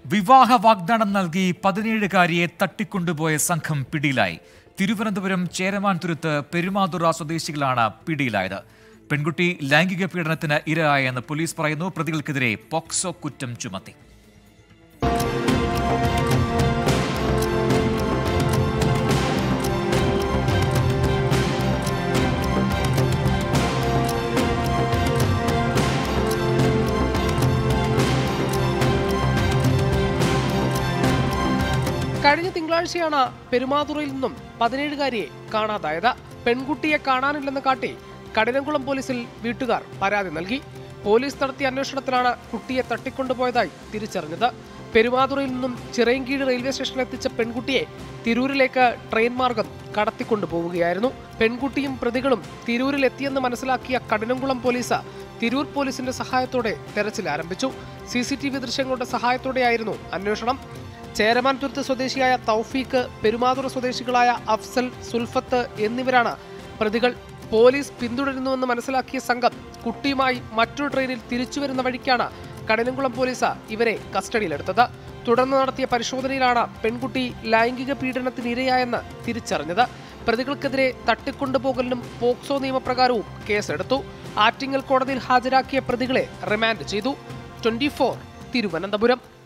വിവാഹ വാഗ്ദാനം നൽകി പതിനേഴുകാരിയെ തട്ടിക്കൊണ്ടുപോയ സംഘം പിടിയിലായി തിരുവനന്തപുരം ചേരമാൻതുരുത്ത് പെരുമാതുറ സ്വദേശികളാണ് പിടിയിലായത് പെൺകുട്ടി ലൈംഗിക പീഡനത്തിന് ഇരയായെന്ന് പോലീസ് പറയുന്നു പ്രതികൾക്കെതിരെ പോക്സോ കുറ്റം ചുമത്തി കഴിഞ്ഞ തിങ്കളാഴ്ചയാണ് പെരുമാതുറയിൽ നിന്നും പതിനേഴുകാരിയെ കാണാതായത് പെൺകുട്ടിയെ കാണാനില്ലെന്ന് കാട്ടി കഠിനംകുളം പോലീസിൽ വീട്ടുകാർ പരാതി നൽകി പോലീസ് നടത്തിയ അന്വേഷണത്തിലാണ് കുട്ടിയെ തട്ടിക്കൊണ്ടുപോയതായി തിരിച്ചറിഞ്ഞത് പെരുമാതുറയിൽ നിന്നും ചിറയൻകീഴ് റെയിൽവേ സ്റ്റേഷനിൽ എത്തിച്ച പെൺകുട്ടിയെ തിരൂരിലേക്ക് ട്രെയിൻ മാർഗം കടത്തിക്കൊണ്ടുപോവുകയായിരുന്നു പെൺകുട്ടിയും പ്രതികളും തിരൂരിൽ എത്തിയെന്ന് മനസ്സിലാക്കിയ കഠിനംകുളം പോലീസ് തിരൂർ പോലീസിന്റെ സഹായത്തോടെ തെരച്ചിൽ ആരംഭിച്ചു സി സി ടി വി ദൃശ്യങ്ങളുടെ സഹായത്തോടെയായിരുന്നു അന്വേഷണം ചേരമാൻതുരുത്ത് സ്വദേശിയായ തൗഫീഖ് പെരുമാതുറ സ്വദേശികളായ അഫ്സൽ സുൽഫത്ത് എന്നിവരാണ് പ്രതികൾ പോലീസ് പിന്തുടരുന്നുവെന്ന് മനസ്സിലാക്കിയ സംഘം കുട്ടിയുമായി മറ്റൊരു ട്രെയിനിൽ തിരിച്ചുവരുന്ന വഴിക്കാണ് കടലംകുളം പോലീസ് ഇവരെ കസ്റ്റഡിയിലെടുത്തത് തുടർന്ന് നടത്തിയ പരിശോധനയിലാണ് പെൺകുട്ടി ലൈംഗിക പീഡനത്തിന് ഇരയായെന്ന് തിരിച്ചറിഞ്ഞത് പ്രതികൾക്കെതിരെ തട്ടിക്കൊണ്ടുപോകലിനും പോക്സോ നിയമപ്രകാരവും കേസെടുത്തു ആറ്റിങ്ങൽ കോടതിയിൽ ഹാജരാക്കിയ പ്രതികളെ റിമാൻഡ് ചെയ്തു ട്വന്റി തിരുവനന്തപുരം